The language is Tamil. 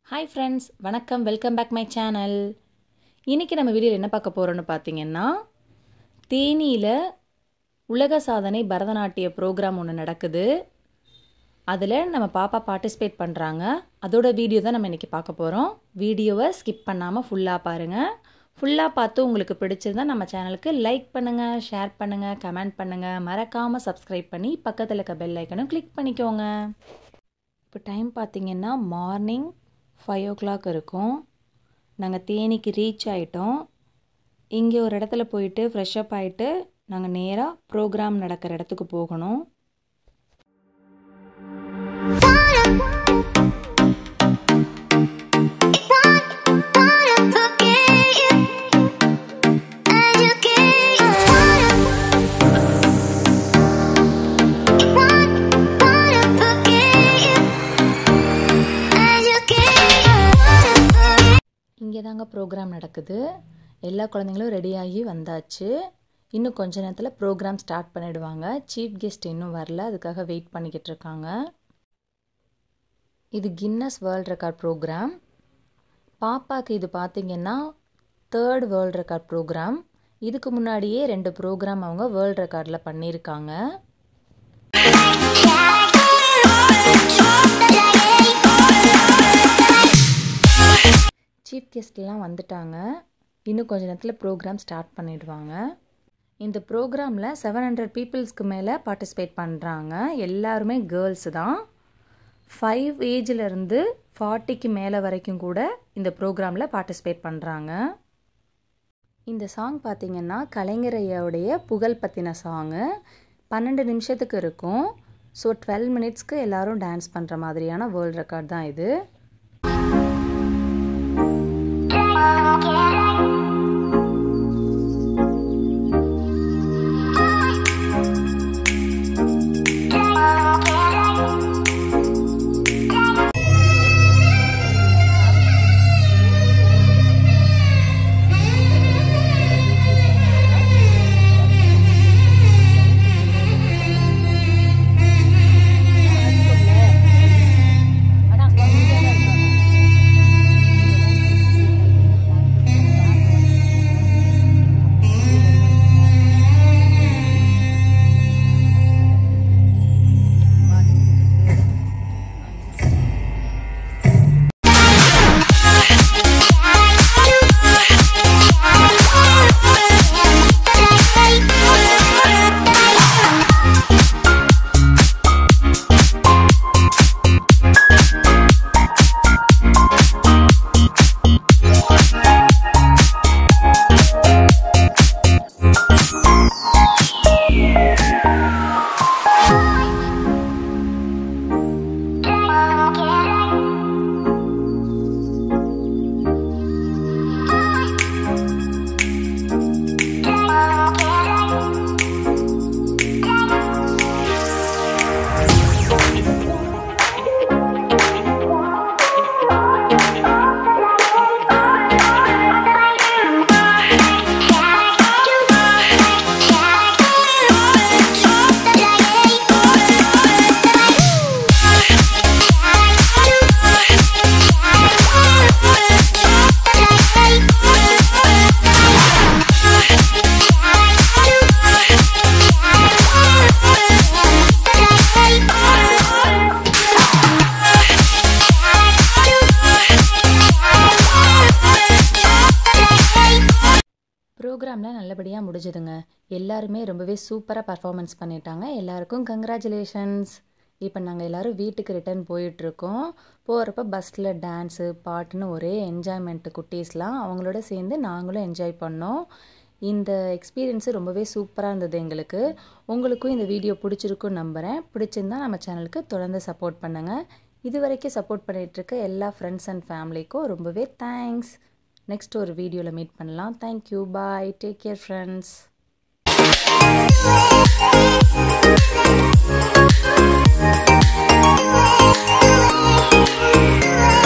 ஹாய் ஃப்ரெண்ட்ஸ் வணக்கம் வெல்கம் பேக் மை சேனல் இன்றைக்கி நம்ம வீடியோவில் என்ன பார்க்க போகிறோன்னு பார்த்தீங்கன்னா தேனியில் உலக சாதனை பரதநாட்டிய ப்ரோக்ராம் ஒன்று நடக்குது அதில் நம்ம பாப்பா பார்ட்டிசிபேட் பண்ணுறாங்க அதோட வீடியோ தான் நம்ம இன்றைக்கி பார்க்க போகிறோம் வீடியோவை ஸ்கிப் பண்ணாமல் ஃபுல்லாக பாருங்கள் ஃபுல்லாக பார்த்து உங்களுக்கு பிடிச்சிருந்தா நம்ம சேனலுக்கு லைக் பண்ணுங்கள் ஷேர் பண்ணுங்கள் கமெண்ட் பண்ணுங்கள் மறக்காமல் சப்ஸ்கிரைப் பண்ணி பக்கத்தில் இருக்க பெல் ஐக்கனும் கிளிக் பண்ணிக்கோங்க இப்போ டைம் பார்த்திங்கன்னா மார்னிங் ஃபைவ் ஓ கிளாக் இருக்கும் நாங்கள் தேனிக்கு ரீச் ஆகிட்டோம் இங்கே ஒரு இடத்துல போயிட்டு ஃப்ரெஷ்அப் ஆகிட்டு நாங்கள் நேராக ப்ரோக்ராம் நடக்கிற இடத்துக்கு போகணும் இங்கே தாங்க ப்ரோக்ராம் நடக்குது எல்லா குழந்தைங்களும் ரெடியாகி வந்தாச்சு இன்னும் கொஞ்ச நேரத்தில் ப்ரோக்ராம் ஸ்டார்ட் பண்ணிடுவாங்க சீஃப் கெஸ்ட் இன்னும் வரல அதுக்காக வெயிட் பண்ணிக்கிட்டு இருக்காங்க இது கின்னஸ் வேர்ல்ட் ரெக்கார்ட் ப்ரோக்ராம் பாப்பாக்கு இது பார்த்திங்கன்னா தேர்ட் வேர்ல்ட் ரெக்கார்ட் ப்ரோக்ராம் இதுக்கு முன்னாடியே ரெண்டு ப்ரோக்ராம் அவங்க வேர்ல்ட் ரெக்கார்டில் பண்ணியிருக்காங்க சீஃப் கெஸ்ட்லாம் வந்துட்டாங்க இன்னும் கொஞ்ச நேரத்தில் ப்ரோக்ராம் ஸ்டார்ட் பண்ணிடுவாங்க இந்த ப்ரோக்ராமில் செவன் ஹண்ட்ரட் பீப்புள்ஸ்க்கு மேலே பார்ட்டிசிபேட் பண்ணுறாங்க எல்லாருமே கேர்ள்ஸு தான் ஃபைவ் ஏஜிலேருந்து ஃபார்ட்டிக்கு மேலே வரைக்கும் கூட இந்த ப்ரோக்ராமில் பார்ட்டிசிபேட் பண்ணுறாங்க இந்த சாங் பார்த்திங்கன்னா கலைஞர் ஐயாவுடைய புகழ் பற்றின சாங்கு பன்னெண்டு நிமிஷத்துக்கு இருக்கும் ஸோ டுவெல் மினிட்ஸ்க்கு எல்லோரும் டான்ஸ் பண்ணுற மாதிரியான வேர்ல்ட் ரெக்கார்ட் தான் இது ப்ரோக்ராமில் நல்லபடியாக முடிஞ்சதுங்க எல்லாருமே ரொம்பவே சூப்பராக பர்ஃபார்மன்ஸ் பண்ணிட்டாங்க எல்லாருக்கும் கங்க்ராச்சுலேஷன்ஸ் இப்போ நாங்கள் எல்லோரும் வீட்டுக்கு ரிட்டர்ன் போயிட்டுருக்கோம் போகிறப்ப பஸ்ஸில் டான்ஸு பாட்டுன்னு ஒரே என்ஜாய்மெண்ட்டு குட்டீஸ்லாம் அவங்களோட சேர்ந்து நாங்களும் என்ஜாய் பண்ணோம் இந்த எக்ஸ்பீரியன்ஸு ரொம்பவே சூப்பராக இருந்தது எங்களுக்கு உங்களுக்கும் இந்த வீடியோ பிடிச்சிருக்குன்னு நம்புகிறேன் பிடிச்சிருந்தா நம்ம சேனலுக்கு தொடர்ந்து சப்போர்ட் பண்ணுங்கள் இது வரைக்கும் சப்போர்ட் பண்ணிகிட்ருக்க எல்லா ஃப்ரெண்ட்ஸ் அண்ட் ஃபேமிலிக்கும் ரொம்பவே தேங்க்ஸ் நெக்ஸ்ட் ஒரு வீடியோவில் மீட் பண்ணலாம் thank you bye take care friends Thank you.